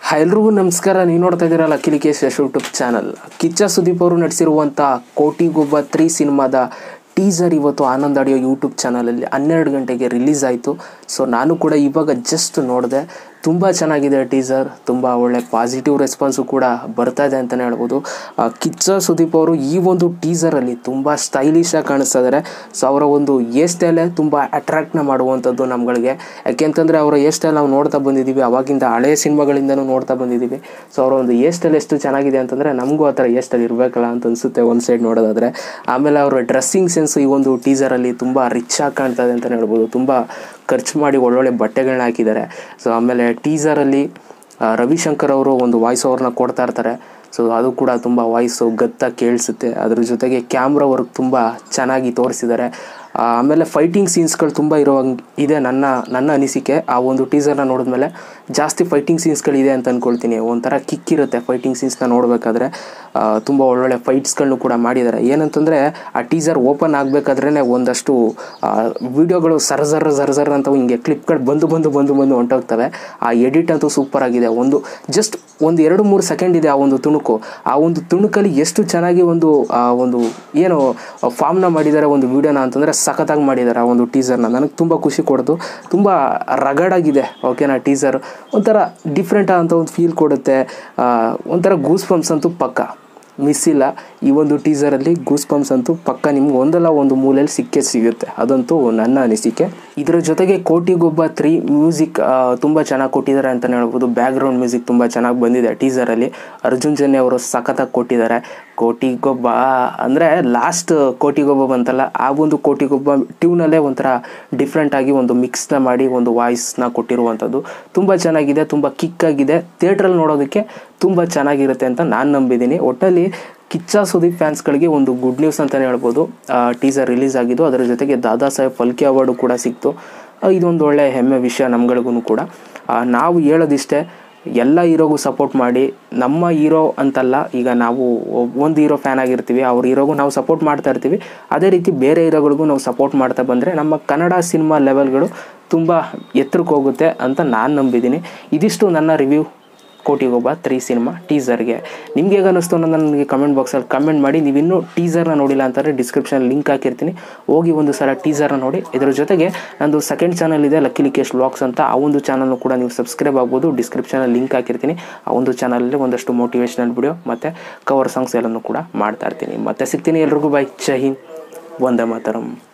ಎಲ್ರಿಗೂ ನಮಸ್ಕಾರ ನೀವು ನೋಡ್ತಾ ಇದ್ದೀರಲ್ಲ ಕಿಲಿಕೇಶ್ ಯೂಟ್ಯೂಬ್ ಚಾನಲ್ ಕಿಚ್ಚ ಸುದೀಪ್ ಅವರು ನಟಿಸಿರುವಂಥ ಕೋಟಿಗೊಬ್ಬ ತ್ರೀ ಸಿನಿಮಾದ ಟೀಸರ್ ಇವತ್ತು ಆನಂದ್ ಆಡಿಯೋ ಯೂಟ್ಯೂಬ್ ಚಾನಲಲ್ಲಿ ಹನ್ನೆರಡು ಗಂಟೆಗೆ ರಿಲೀಸ್ ಆಯಿತು ಸೊ ನಾನು ಕೂಡ ಇವಾಗ ಜಸ್ಟ್ ನೋಡಿದೆ ತುಂಬ ಚೆನ್ನಾಗಿದೆ ಟೀಸರ್ ತುಂಬ ಒಳ್ಳೆ ಪಾಸಿಟಿವ್ ರೆಸ್ಪಾನ್ಸು ಕೂಡ ಬರ್ತಾ ಇದೆ ಅಂತಲೇ ಹೇಳ್ಬೋದು ಆ, ಕಿಚ್ಚ ಸುದೀಪ್ ಅವರು ಈ ಒಂದು ಟೀಸರಲ್ಲಿ ತುಂಬ ಸ್ಟೈಲಿಶಾಗಿ ಕಾಣಿಸ್ತಾ ಇದ್ದಾರೆ ಸೊ ಅವರ ಒಂದು ಏರ್ ಸ್ಟೈಲೇ ತುಂಬ ಅಟ್ರಾಕ್ಟ್ನ ಮಾಡುವಂಥದ್ದು ನಮ್ಗಳಿಗೆ ಯಾಕೆಂತಂದರೆ ಅವರ ಏರ್ ಸ್ಟೈಲ್ ನಾವು ನೋಡ್ತಾ ಬಂದಿದ್ದೀವಿ ಅವಾಗಿಂದ ಹಳೆಯ ಸಿನಿಮಾಗಳಿಂದನೂ ನೋಡ್ತಾ ಬಂದಿದ್ದೀವಿ ಸೊ ಅವರ ಒಂದು ಏರ್ ಸ್ಟೈಲ್ ಎಷ್ಟು ಚೆನ್ನಾಗಿದೆ ಅಂತಂದರೆ ನಮಗೂ ಆ ಥರ ಏರ್ ಸ್ಟೈಲ್ ಇರಬೇಕಲ್ಲ ಅಂತ ಅನಿಸುತ್ತೆ ಒಂದು ಸೈಡ್ ನೋಡೋದಾದರೆ ಆಮೇಲೆ ಅವರ ಡ್ರೆಸ್ಸಿಂಗ್ ಸೆನ್ಸ್ ಈ ಒಂದು ಟೀಸರಲ್ಲಿ ತುಂಬ ರಿಚ್ ಆಗಿ ಕಾಣ್ತಾ ಇದೆ ಅಂತಲೇ ಹೇಳ್ಬೋದು ತುಂಬ ಖರ್ಚು ಮಾಡಿ ಒಳ್ಳೊಳ್ಳೆ ಬಟ್ಟೆಗಳನ್ನ ಹಾಕಿದ್ದಾರೆ ಸೊ ಆಮೇಲೆ ಟೀಸರಲ್ಲಿ ರವಿಶಂಕರ್ ಅವರು ಒಂದು ವಾಯ್ಸ್ ಓವರ್ನ ಕೊಡ್ತಾ ಇರ್ತಾರೆ ಸೊ ಅದು ಕೂಡ ತುಂಬ ವಾಯ್ಸು ಗತ್ತಾಗಿ ಕೇಳಿಸುತ್ತೆ ಅದ್ರ ಜೊತೆಗೆ ಕ್ಯಾಮ್ರಾ ವರ್ಕ್ ತುಂಬ ಚೆನ್ನಾಗಿ ತೋರಿಸಿದ್ದಾರೆ ಆ, ಆಮೇಲೆ ಫೈಟಿಂಗ್ ಸೀನ್ಸ್ಗಳು ತುಂಬ ಇರೋ ಹಂಗ್- ಇದೆ ನನ್ನ ನನ್ನ ಅನಿಸಿಕೆ ಆ ಒಂದು ಟೀಸರ್ನ ನೋಡಿದ್ಮೇಲೆ ಜಾಸ್ತಿ ಫೈಟಿಂಗ್ ಸೀನ್ಸ್ಗಳಿದೆ ಅಂತ ಅಂದ್ಕೊಳ್ತೀನಿ ಒಂಥರ ಕಿಕ್ ಇರುತ್ತೆ ಫೈಟಿಂಗ್ ಸೀನ್ಸ್ನ ನೋಡಬೇಕಾದ್ರೆ ತುಂಬ ಒಳ್ಳೊಳ್ಳೆ ಫೈಟ್ಸ್ಗಳನ್ನೂ ಕೂಡ ಮಾಡಿದ್ದಾರೆ ಏನಂತಂದರೆ ಆ ಟೀಸರ್ ಓಪನ್ ಆಗಬೇಕಾದ್ರೇ ಒಂದಷ್ಟು ವಿಡಿಯೋಗಳು ಸರ್ಜರ್ ಸರ್ಜರ್ ಅಂತ ಹಿಂಗೆ ಕ್ಲಿಪ್ಗಳು ಬಂದು ಬಂದು ಬಂದು ಬಂದು ಹೊಂಟೋಗ್ತವೆ ಆ ಎಡಿಟ್ ಅಂತೂ ಸೂಪರ್ ಆಗಿದೆ ಒಂದು ಜಸ್ಟ್ ಒಂದು ಎರಡು ಮೂರು ಸೆಕೆಂಡ್ ಇದೆ ಆ ಒಂದು ತುಣುಕು ಆ ಒಂದು ತುಣುಕಲ್ಲಿ ಎಷ್ಟು ಚೆನ್ನಾಗಿ ಒಂದು ಆ ಒಂದು ಏನು ಫಾರ್ಮ್ನ ಮಾಡಿದ್ದಾರೆ ಒಂದು ವಿಡಿಯೋನ ಅಂತಂದರೆ ಸಖತ್ತಾಗಿ ಮಾಡಿದ್ದಾರೆ ಆ ಒಂದು ಟೀಸರ್ನ ನನಗೆ ತುಂಬ ಖುಷಿ ಕೊಡ್ತು ತುಂಬ ರಗಡಾಗಿದೆ ಓಕೆನಾ ಟೀಸರ್ ಒಂಥರ ಡಿಫ್ರೆಂಟ್ ಅಂತ ಒಂದು ಫೀಲ್ ಕೊಡುತ್ತೆ ಆ, ಒಂಥರ ಗೂಸ್ ಪಂಪ್ಸ್ ಅಂತೂ ಪಕ್ಕ ಮಿಸ್ ಇಲ್ಲ ಈ ಒಂದು ಟೀಸರಲ್ಲಿ ಗೂಸ್ ಪಂಪ್ಸ್ ಅಂತೂ ಪಕ್ಕ ನಿಮ್ಗೆ ಒಂದಲ್ಲ ಒಂದು ಮೂಲೆಯಲ್ಲಿ ಸಿಕ್ಕೇ ಸಿಗುತ್ತೆ ಅದಂತೂ ನನ್ನ ಅನಿಸಿಕೆ ಇದರ ಜೊತೆಗೆ ಕೋಟಿಗೊಬ್ಬ ತ್ರೀ ಮ್ಯೂಸಿಕ್ ತುಂಬ ಚೆನ್ನಾಗಿ ಕೊಟ್ಟಿದ್ದಾರೆ ಅಂತಲೇ ಹೇಳ್ಬೋದು ಬ್ಯಾಕ್ಗ್ರೌಂಡ್ ಮ್ಯೂಸಿಕ್ ತುಂಬ ಚೆನ್ನಾಗಿ ಬಂದಿದೆ ಟೀಸರಲ್ಲಿ ಅರ್ಜುನ್ ಜನ್ಯ ಅವರು ಸಖತ್ತಾಗಿ ಕೊಟ್ಟಿದ್ದಾರೆ ಕೋಟಿಗೊಬ್ಬ ಅಂದರೆ ಲಾಸ್ಟ್ ಕೋಟಿಗೊಬ್ಬ ಬಂತಲ್ಲ ಆ ಒಂದು ಕೋಟಿಗೊಬ್ಬ ಟ್ಯೂನಲ್ಲೇ ಒಂಥರ ಡಿಫ್ರೆಂಟಾಗಿ ಒಂದು ಮಿಕ್ಸ್ನ ಮಾಡಿ ಒಂದು ವಾಯ್ಸ್ನ ಕೊಟ್ಟಿರುವಂಥದ್ದು ತುಂಬ ಚೆನ್ನಾಗಿದೆ ತುಂಬ ಕಿಕ್ಕಾಗಿದೆ ಥಿಯೇಟ್ರಲ್ಲಿ ನೋಡೋದಕ್ಕೆ ತುಂಬ ಚೆನ್ನಾಗಿರುತ್ತೆ ಅಂತ ನಾನು ನಂಬಿದ್ದೀನಿ ಒಟ್ಟಲ್ಲಿ ಕಿಚ್ಚ ಸುದೀಪ್ ಫ್ಯಾನ್ಸ್ಗಳಿಗೆ ಒಂದು ಗುಡ್ ನ್ಯೂಸ್ ಅಂತಲೇ ಹೇಳ್ಬೋದು ಟೀಸರ್ ರಿಲೀಸ್ ಆಗಿದ್ದು ಅದರ ಜೊತೆಗೆ ದಾದಾ ಸಾಹೇಬ್ ಫಲ್ಕೆ ಅವಾರ್ಡು ಕೂಡ ಸಿಕ್ತು ಆ, ಇದೊಂದು ಒಳ್ಳೆ ಹೆಮ್ಮೆ ವಿಷಯ ನಮ್ಗಳಿಗೂ ಕೂಡ ಆ, ನಾವು ಹೇಳೋದಿಷ್ಟೇ ಎಲ್ಲ ಹೀರೋಗೂ ಸಪೋರ್ಟ್ ಮಾಡಿ ನಮ್ಮ ಹೀರೋ ಅಂತಲ್ಲ ಈಗ ನಾವು ಒಂದು ಹೀರೋ ಫ್ಯಾನ್ ಆಗಿರ್ತೀವಿ ಅವ್ರ ಹೀರೋಗೂ ನಾವು ಸಪೋರ್ಟ್ ಮಾಡ್ತಾ ಇರ್ತೀವಿ ಅದೇ ರೀತಿ ಬೇರೆ ಹೀರೋಗಳಿಗೂ ನಾವು ಸಪೋರ್ಟ್ ಮಾಡ್ತಾ ಬಂದರೆ ನಮ್ಮ ಕನ್ನಡ ಸಿನಿಮಾ ಲೆವೆಲ್ಗಳು ತುಂಬ ಎತ್ತರಕ್ಕೆ ಹೋಗುತ್ತೆ ಅಂತ ನಾನು ನಂಬಿದ್ದೀನಿ ಇದಿಷ್ಟು ನನ್ನ ರಿವ್ಯೂ ಕೋಟಿಗೊಬ್ಬ ತ್ರೀ ಸಿನಿಮಾ ಟೀಸರ್ಗೆ ನಿಮ್ಗೆ ಹೇಗೆ ಅನ್ನಿಸ್ತು ಅನ್ನೋದು ನನಗೆ ಕಮೆಂಟ್ ಬಾಕ್ಸಲ್ಲಿ ಕಮೆಂಟ್ ಮಾಡಿ ನೀವಿನ್ನೂ ಟೀಸರ್ನ ನೋಡಿಲ್ಲ ಅಂತಂದರೆ ಡಿಸ್ಕ್ರಿಪ್ಷನ್ ಲಿಂಕ್ ಹಾಕಿರ್ತೀನಿ ಹೋಗಿ ಒಂದು ಸಲ ಟೀಸರ್ನ ನೋಡಿ ಇದರ ಜೊತೆಗೆ ನಂದು ಸೆಕೆಂಡ್ ಚಾನಲ್ ಇದೆ ಲಕ್ಕಿ ಲಿಕೇಶ್ ವ್ಲಾಗ್ಸ್ ಅಂತ ಆ ಒಂದು ಚಾನಲ್ನು ಕೂಡ ನೀವು ಸಬ್ಸ್ಕ್ರೈಬ್ ಆಗ್ಬೋದು ಡಿಸ್ಕ್ರಿಪ್ಷನಲ್ಲಿ ಲಿಂಕ್ ಹಾಕಿರ್ತೀನಿ ಆ ಒಂದು ಚಾನಲಲ್ಲಿ ಒಂದಷ್ಟು ಮೋಟಿವೇಶ್ನಲ್ ವಿಡಿಯೋ ಮತ್ತು ಕವರ್ ಸಾಂಗ್ಸ್ ಎಲ್ಲನೂ ಕೂಡ ಮಾಡ್ತಾ ಇರ್ತೀನಿ ಮತ್ತೆ ಸಿಗ್ತೀನಿ ಎಲ್ರಿಗೂ ಬೈ ಜೈ ಹಿಂದ್ ವಂದೇ ಮಾತರಂ